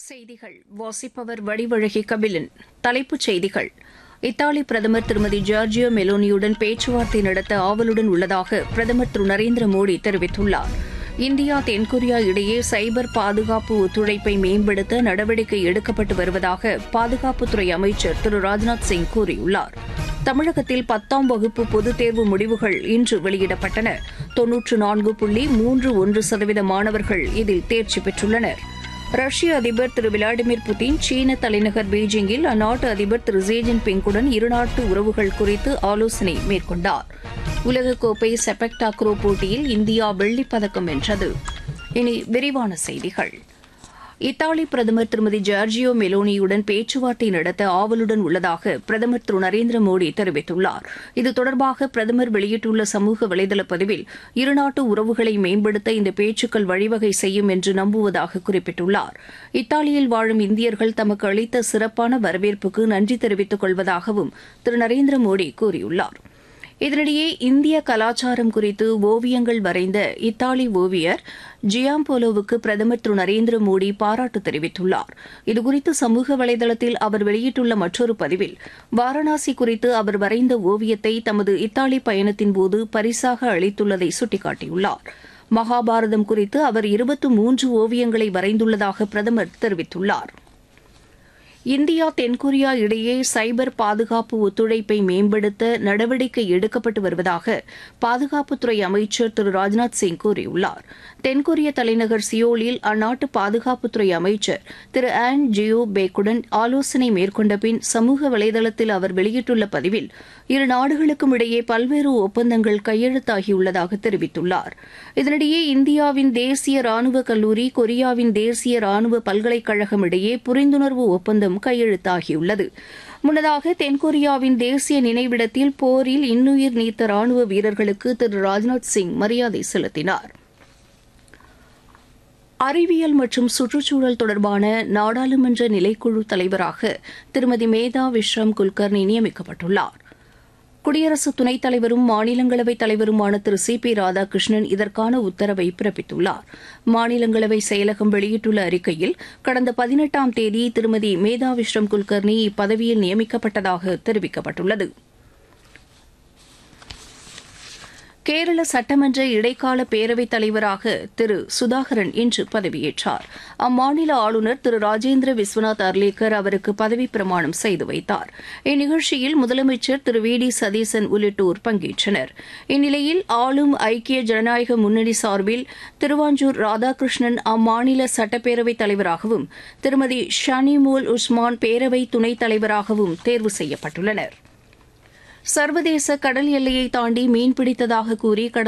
செய்திகள் வாசிப்பவர் வடிவழகி கபிலன் தலைப்புச் செய்திகள் இத்தாலி பிரதமர் திருமதி ஜார்ஜியோ மெலோனியுடன் பேச்சுவார்த்தை நடத்த ஆவலுடன் உள்ளதாக பிரதமர் திரு நரேந்திர மோடி தெரிவித்துள்ளார் இந்தியா தென்கொரியா இடையே சைபர் பாதுகாப்பு ஒத்துழைப்பை மேம்படுத்த நடவடிக்கை எடுக்கப்பட்டு வருவதாக பாதுகாப்புத்துறை அமைச்சர் திரு ராஜ்நாத் சிங் கூறியுள்ளார் தமிழகத்தில் பத்தாம் வகுப்பு பொதுத் தேர்வு முடிவுகள் இன்று வெளியிடப்பட்டன தொன்னூற்று நான்கு புள்ளி மூன்று ஒன்று சதவீத மாணவர்கள் இதில் தேர்ச்சி பெற்றுள்ளனர் ரஷ்ய அதிபர் திரு விளாடிமிர் புட்டின் சீன தலைநகர் பீஜிங்கில் அந்நாட்டு அதிபர் திரு ஜி ஜின்பிங்குடன் இருநாட்டு உறவுகள் குறித்து ஆலோசனை மேற்கொண்டார் உலகக்கோப்பை செபக் டாக்ரோ போட்டியில் இந்தியா வெள்ளிப் பதக்கம் வென்றது இனி விரிவான செய்திகள் இத்தாலி பிரதமர் திருமதி ஜார்ஜியோ மெலோனியுடன் பேச்சுவார்த்தை நடத்த ஆவலுடன் உள்ளதாக பிரதமர் திரு நரேந்திர மோடி தெரிவித்துள்ளார் இது தொடர்பாக பிரதமர் வெளியிட்டுள்ள சமூக வலைதள பதிவில் இருநாட்டு உறவுகளை மேம்படுத்த இந்த பேச்சுக்கள் வழிவகை செய்யும் என்று நம்புவதாக குறிப்பிட்டுள்ளார் இத்தாலியில் வாழும் இந்தியர்கள் தமக்கு அளித்த சிறப்பான வரவேற்புக்கு நன்றி தெரிவித்துக் கொள்வதாகவும் திரு நரேந்திர மோடி கூறியுள்ளார் இதனிடையே இந்திய கலாச்சாரம் குறித்து ஓவியங்கள் வரைந்த இத்தாலி ஓவியர் ஜியாம்போலோவுக்கு பிரதமர் திரு நரேந்திர மோடி பாராட்டு தெரிவித்துள்ளார் இதுகுறித்து சமூக வலைதளத்தில் அவர் வெளியிட்டுள்ள மற்றொரு பதிவில் வாரணாசி குறித்து அவர் வரைந்த ஓவியத்தை தமது இத்தாலி பயணத்தின்போது பரிசாக அளித்துள்ளதை சுட்டிக்காட்டியுள்ளார் மகாபாரதம் குறித்து அவர் இருபத்து மூன்று ஓவியங்களை வரைந்துள்ளதாக பிரதமர் தெரிவித்துள்ளார் இந்தியா தென்கொரியா இடையே சைபர் பாதுகாப்பு ஒத்துழைப்பை மேம்படுத்த நடவடிக்கை எடுக்கப்பட்டு வருவதாக பாதுகாப்புத்துறை அமைச்சர் திரு ராஜ்நாத் சிங் கூறியுள்ளார் தென்கொரிய தலைநகர் சியோலில் அந்நாட்டு பாதுகாப்புத்துறை அமைச்சர் திரு ஆன் ஜியோ பேக்குடன் ஆலோசனை மேற்கொண்ட பின் சமூக வலைதளத்தில் அவர் வெளியிட்டுள்ள பதிவில் இரு நாடுகளுக்கும் இடையே பல்வேறு ஒப்பந்தங்கள் கையெழுத்தாகியுள்ளதாக தெரிவித்துள்ளார் இதனிடையே இந்தியாவின் தேசிய ராணுவ கல்லூரி கொரியாவின் தேசிய ராணுவ பல்கலைக்கழகம் இடையே புரிந்துணர்வு ஒப்பந்தம் கையெழுத்தாகியுள்ளது முன்னதாக தென்கொரியாவின் தேசிய நினைவிடத்தில் போரில் இன்னுயிர் நீத்த ராணுவ வீரர்களுக்கு திரு ராஜ்நாத் சிங் மரியாதை செலுத்தினார் அறிவியல் மற்றும் சுற்றுச்சூழல் தொடர்பான நாடாளுமன்ற நிலைக்குழு தலைவராக திருமதி மேதா விஸ்ராம் குல்கர்னி நியமிக்கப்பட்டுள்ளார் குடியரசு துணைத் தலைவரும் மாநிலங்களவைத் தலைவருமான திரு சி பி ராதாகிருஷ்ணன் இதற்கான உத்தரவை பிறப்பித்துள்ளார் மாநிலங்களவை செயலகம் வெளியிட்டுள்ள அறிக்கையில் கடந்த பதினெட்டாம் தேதி திருமதி மேதா விஸ்ரம் குல்கர்னி இப்பதவியில் நியமிக்கப்பட்டதாக தெரிவிக்கப்பட்டுள்ளது கேரள சட்டமன்ற இடைக்கால பேரவைத் தலைவராக திரு சுதாகரன் இன்று பதவியேற்றார் அம்மாநில ஆளுநர் திரு ராஜேந்திர விஸ்வநாத் அர்லேக்கர் அவருக்கு பதவிப் பிரமாணம் செய்து வைத்தார் இந்நிகழ்ச்சியில் முதலமைச்சர் திரு வி டி சதீசன் உள்ளிட்டோர் பங்கேற்றனர் இந்நிலையில் ஆளும் ஐக்கிய ஜனநாயக முன்னணி சார்பில் திருவாஞ்சூர் ராதாகிருஷ்ணன் அம்மாநில சட்டப்பேரவைத் தலைவராகவும் திருமதி ஷானிமோல் உஸ்மான் பேரவை துணைத் தலைவராகவும் தேர்வு செய்யப்பட்டுள்ளனா் சர்வதேச கடல் எல்லையை தாண்டி மீன்பிடித்ததாக கூறி கடந்த